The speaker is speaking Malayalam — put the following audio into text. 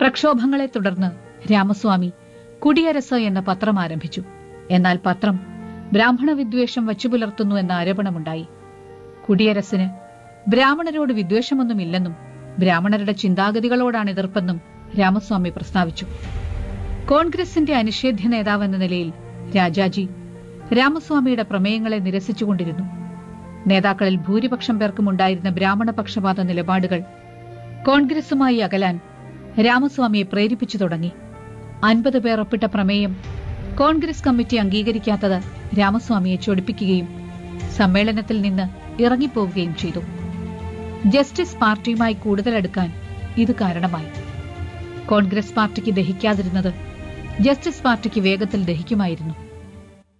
പ്രക്ഷോഭങ്ങളെ തുടർന്ന് രാമസ്വാമി കുടിയരസ് എന്ന പത്രം ആരംഭിച്ചു എന്നാൽ പത്രം ബ്രാഹ്മണ വിദ്വേഷം വച്ചുപുലർത്തുന്നു എന്ന ആരോപണമുണ്ടായി കുടിയരസിന് ബ്രാഹ്മണരോട് വിദ്വേഷമൊന്നുമില്ലെന്നും ബ്രാഹ്മണരുടെ ചിന്താഗതികളോടാണ് എതിർപ്പെന്നും രാമസ്വാമി പ്രസ്താവിച്ചു കോൺഗ്രസിന്റെ അനിഷേധ്യ നേതാവെന്ന നിലയിൽ രാജാജി രാമസ്വാമിയുടെ പ്രമേയങ്ങളെ നിരസിച്ചുകൊണ്ടിരുന്നു നേതാക്കളിൽ ഭൂരിപക്ഷം പേർക്കും ഉണ്ടായിരുന്ന ബ്രാഹ്മണ പക്ഷപാത നിലപാടുകൾ കോൺഗ്രസുമായി അകലാൻ രാമസ്വാമിയെ പ്രേരിപ്പിച്ചു തുടങ്ങി അൻപത് പേർ ഒപ്പിട്ട പ്രമേയം കോൺഗ്രസ് കമ്മിറ്റി അംഗീകരിക്കാത്തത് രാമസ്വാമിയെ ചൊടിപ്പിക്കുകയും സമ്മേളനത്തിൽ നിന്ന് ഇറങ്ങിപ്പോവുകയും ചെയ്തു ജസ്റ്റിസ് പാർട്ടിയുമായി കൂടുതൽ അടുക്കാൻ ഇത് കാരണമായി കോൺഗ്രസ് പാർട്ടിക്ക് ദഹിക്കാതിരുന്നത് ജസ്റ്റിസ് പാർട്ടിക്ക് വേഗത്തിൽ ദഹിക്കുമായിരുന്നു